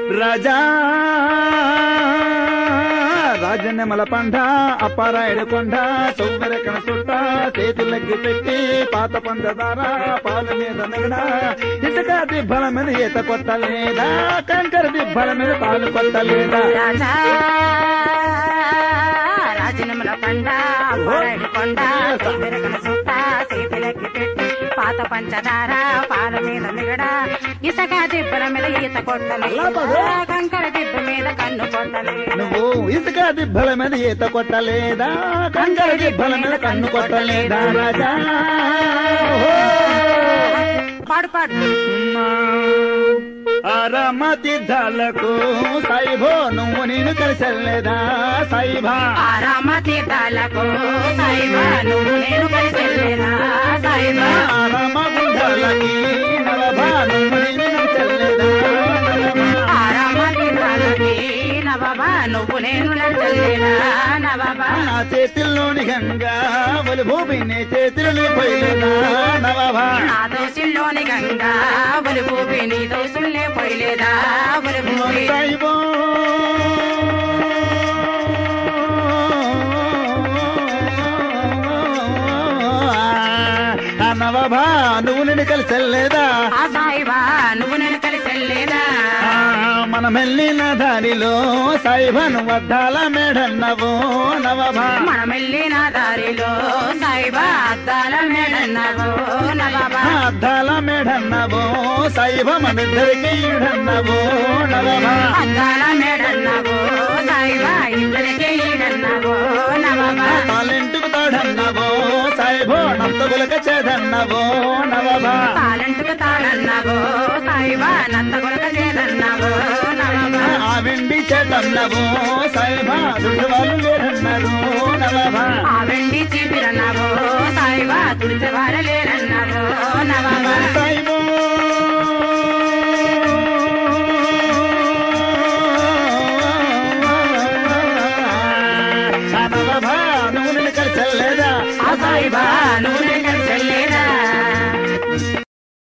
రాజా రాజన్నెమల పండ అప్పారాయుడు కొండ సౌమరకన చుట్ట చేతులగ్గి పెట్టి పాత పంచదార పాల మీద నగడ ఇసుక దిబ్బల మీద ఈత కొట్టలేదా కంకర దిబ్బల మీద పాలు కొట్టలేదా రాజా రాజనముల పండ అమ్మారాయుడు కొండ సీతరకన సుట్ట సీతలకి పెట్టి పాత పంచదార పాల మీద మిగడ ఇసక దిబ్బల మీద ఈత కొట్టలేదు కంకర దిబ్బ మీద కన్ను కొట్టలేదు నువ్వు ఇసుక దిబ్బల మీద ఈత కొట్టలేదా కంకర దిబ్బల మీద కన్ను కొట్టలేదా రాజా పాడు పాడు అరమతి ధలకు సైభో నువ్వు నేను కలిసెల్లేదా సైభా ఆరామ తీర్థాలకు సాయిబా నువ్వు నేను కలిసి వెళ్ళేనా సాయిబా అరమ గుండలకి నవభా నువ్వు నేను కలిసెల్లేదా ఆరామ తీర్థాలకి నవబా నువ్వు నేను నచ్చలేనా నవబా నా చేతిలోని గంగా ఒలి భూమి నీ చేతిలోని పోయలేదా నవభా నా దోషుల్లోని గంగా బలి భూమి నీ దోషుల్నే పోయలేదా బలి భూమి సైభో నవభా నువ్వు నేను కలిసెల్లేదా ఆ సాయిబా నువ్వు నేను కలిసి వెళ్ళేదా ఆ, మనం వెళ్ళిన దారిలో సైభను వద్దాల మేడన్నవు నవభా మనం వెళ్ళిన దారిలో సాయిబా అద్దాల మేడన్నావు నవబా అద్దాల మేడన్నవు సైభ మనిద్దరికి ఈడన్నవు నవభా అద్దాల మేడన్నావు సాయిబా ఇద్దరికే ఈడన్నావు నవబా టాలెంట్కు తాడన్నవు సైభో నంతగులక చేదన్నవు నవభా తాళంటుకు తాళన్నావు సాయిబా నంత కొరక చేదన్నావు నవబా ఆ వెండి చేతన్నవు సైభ దుడ్డు వాళ్ళు లేరన్నారు నవభా ఆ వెండి చీపిరన్నావు సాయిబా తుడిచేవారు లేరన్నావు నవబా సైభో నవభా నువ్వు నిన్ను కలిసెల్లేదా ఆ సాయిబా నువ్వు